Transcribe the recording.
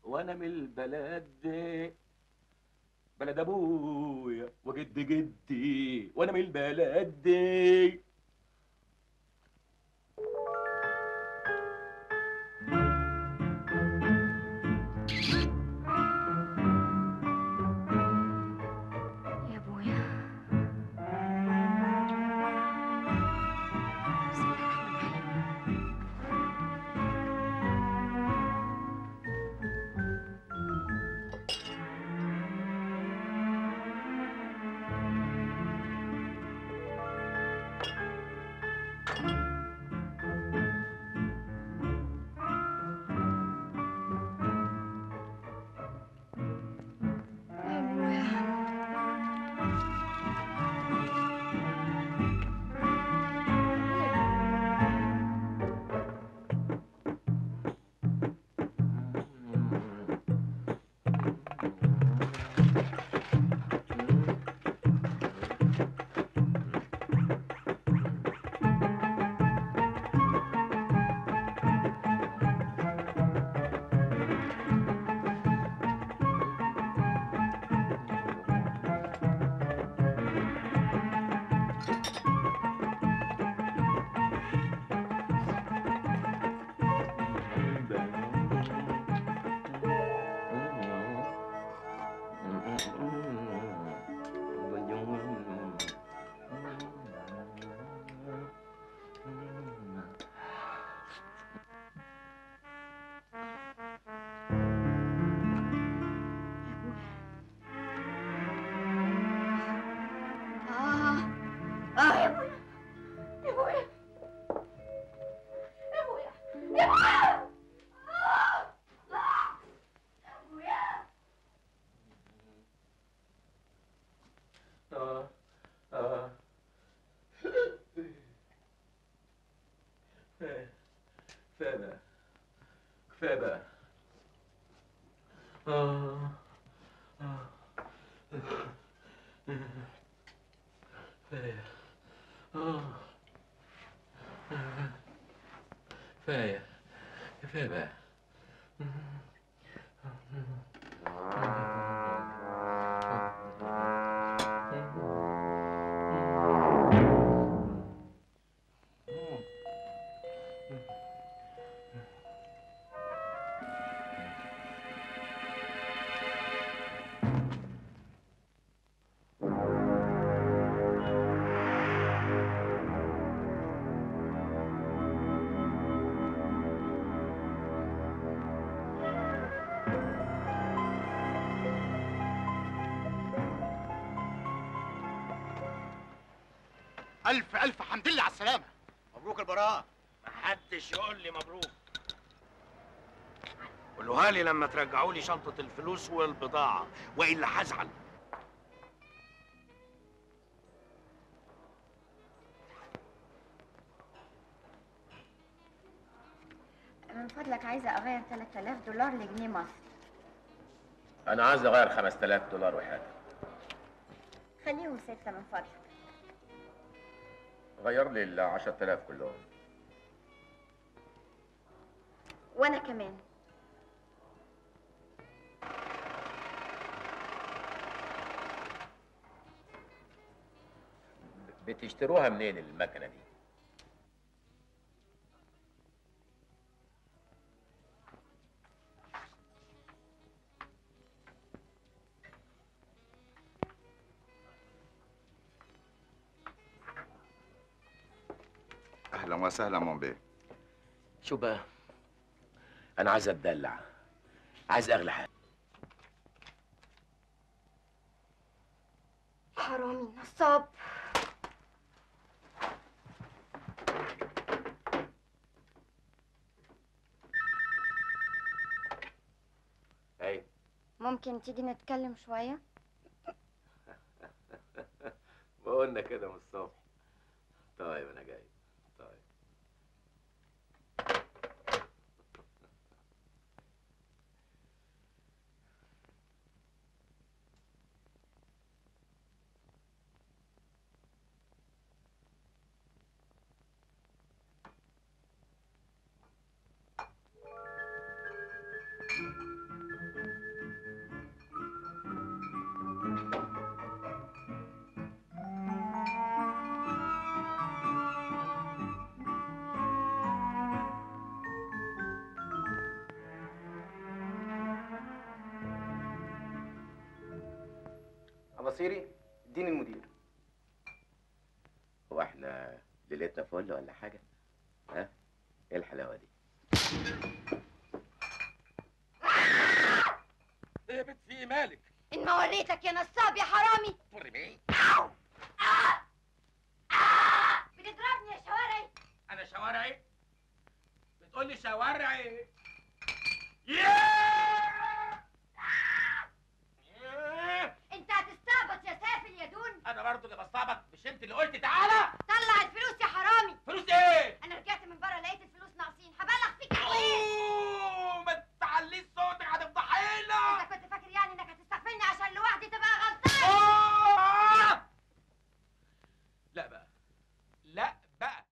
وانا من البلد دي بلد ابويا وجد جدي وانا من البلد دي يا ابويا بسم الله الرحمن الرحيم يا ابويا آه آه يا ابويا يا ابويا يا ابويا يا ابويا آه آه يا ابويا آه آه كفاية كفاية بقى كفاية بقى آه آه كفاية آه كفاية كفاية بقى ألف ألف حمد لله على السلامة مبروك البراءة محدش يقول لي مبروك قولوها لي لما ترجعوا لي شنطة الفلوس والبضاعة وإلا هزعل من فضلك عايزة أغير 3000 دولار لجنيه مصري أنا عايز أغير 5000 دولار وحاجة خليهم ستة من فضلك غير لي ال 10000 كلهم وأنا كمان بتشتروها منين المكنة دي؟ اهلا وسهلا مون بيه شو بقى؟ أنا عايز أتدلع عايز أغلى حاجة حرامي نصاب أيوة ممكن تيجي نتكلم شوية بقولنا كده من الصبح طيب أنا جاي طيب بصيري اديني المدير هو احنا ليلتنا فل ولا حاجه ها ايه الحلاوه دي ايه يا بنت في ايه مالك إن ما وريتك يا نصاب يا حرامي توري مين بتضربني يا شوارعي انا شوارعي بتقول لي شوارعي أنت هتستعبط يا سافل يا دون انا برضو اللي بستعبط مش انت اللي قلت تعالى